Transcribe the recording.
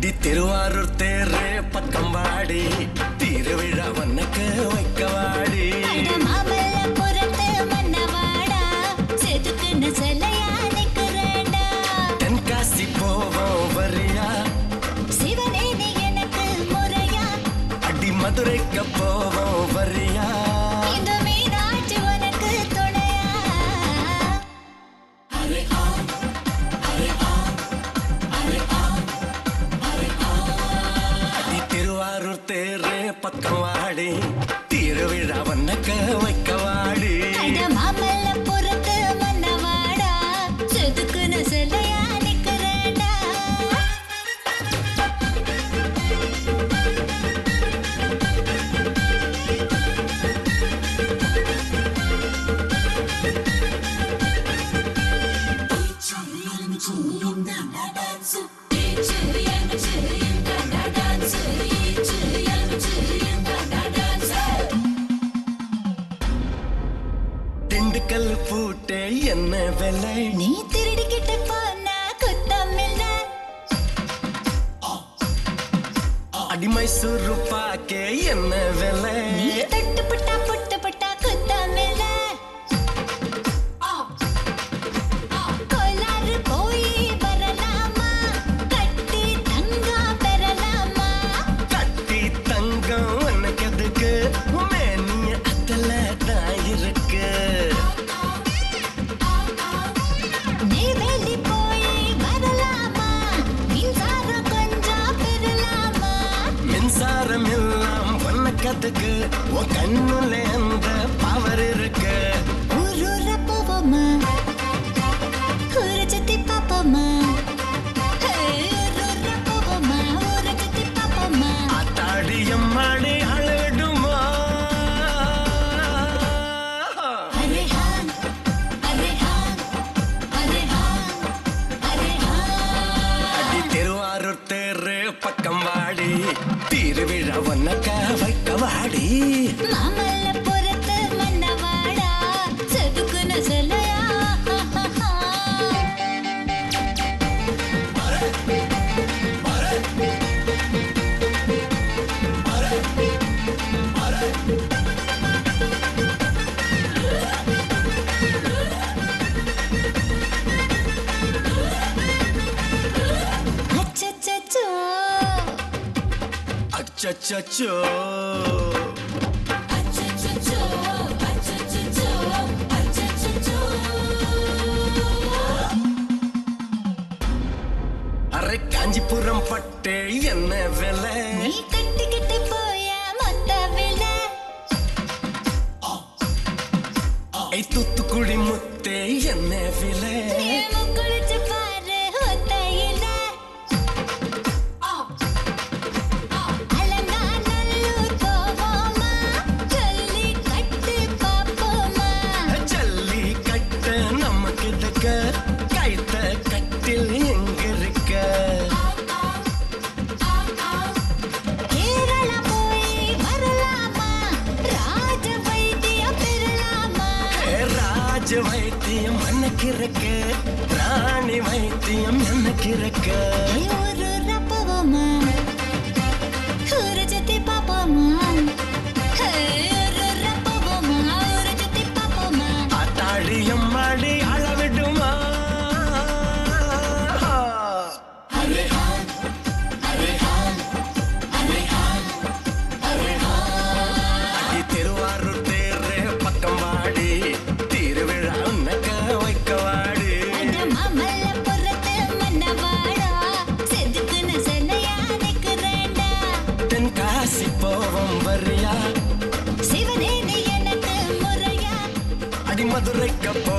அடி திருவாரூர் தேரு பக்கம் வாடி திருவிழா வண்ணக்கு வைக்க வாடி அட மாமல்லபுரத்து மன்னவாடா, செதுக்குன சிலையா நிக்கிறேன்டா. தென்காசி போவோம் வரியா சிவனே நீ எனக்கு முறையா, அடி மதுரைக்கு போவோம் வரியா இந்த மீனாட்சி உனக்கு துணையா? அடி திருவாரூர் தேரு பக்கம் வாடி திருவிழா வண்ணக்கு வைக்க வாடி அட மாமல்லபுரத்து மன்னவாடா, செதுக்குன சிலையா நிக்கிறேன்டா. திண்டுக்கல் பூட்டே என்ன விலை நீ திருடிக்கிட்டு போனா குத்தமில்ல அடி மைசூரு பாக்கே என்ன விலை நீ தொட்டுப்பட்டா புட்டுப்பட்டா குத்தமில்ல கோலாறு போய் வரலாமா கட்டி தங்கா பெறலாமா கட்டி தங்கம் உனக்கு எதுக்கு மேனிய அத்தல தான் இருக்கு நெய்வேலி போய் வரலாமா மின்சாரம் கொஞ்சம் பெறலாமா மின்சாரம் எல்லாம் உனக்கு எதுக்கு உன் கண்ணுல அந்த பவர் இருக்கு ஊரூர போவோமா ஊரை சுத்தி பாப்போமா ஹே, ஊரூர போவோமா ஊரை சுத்தி பாப்போமா அத்தாடி அம்மாடி அழடுமா அரே ஹான் அரே ஹான் அரே ஹான் அரே ஹான் அடி திருவாரூர் தேரு பக்கம் வாடி திருவிழா உனக்க வைக்க வாடி மாமல்லபுரத்து மன்னவாடா செதுக்குன சிலையா அச்சச்சோ அச்சச்சோ அச்சச்சோ அச்சச்சோ அச்சச்சோ அரை காஞ்சிபுரம் பட்டு என்ன விலை நீ கட்டிக்கிட்டு போய மொத்த விலை ஐ தூத்துக்குடி முத்தே என்ன விலை நீ முக்குளிச்சு பாரு ஒத்தையில அலங்காநல்லூர் போவோமா சொல்லி கட்டு பாப்போமா ஜல்லி கட்ட நம்ம கிட்டக்க கைத்த கட்டில் எங்க இருக்க கேரளா போய் வரலாமா ராஜ வைத்தியம் பெறலாமா ஏ, ராஜ வைத்தியம் எனக்கு இருக்கு ராணி வைத்தியம் எனக்கு இருக்கு ஊரூர போவோமா ஊரை சுத்தி பாப்போமா ஹே, ஊரூர போவோமா ஊரை சுத்தி பாப்போமா அத்தாடி அம்மாடி அளவிடுமா அரே ஹான் அரே ஹான் அரே ஹான் அரே ஹான் அடி திருவாரூர் தேரு பக்கம் வாடி திருவிழா உனக்க வைக்க வாடி அட மாமல்லபுரத்து மன்னவாடா, செதுக்குன சிலையா நிக்கிறேன்டா. தென்காசி போவோம் வரியா சிவனே நீ எனக்கு முறையா அடி மதுரைக்கு போ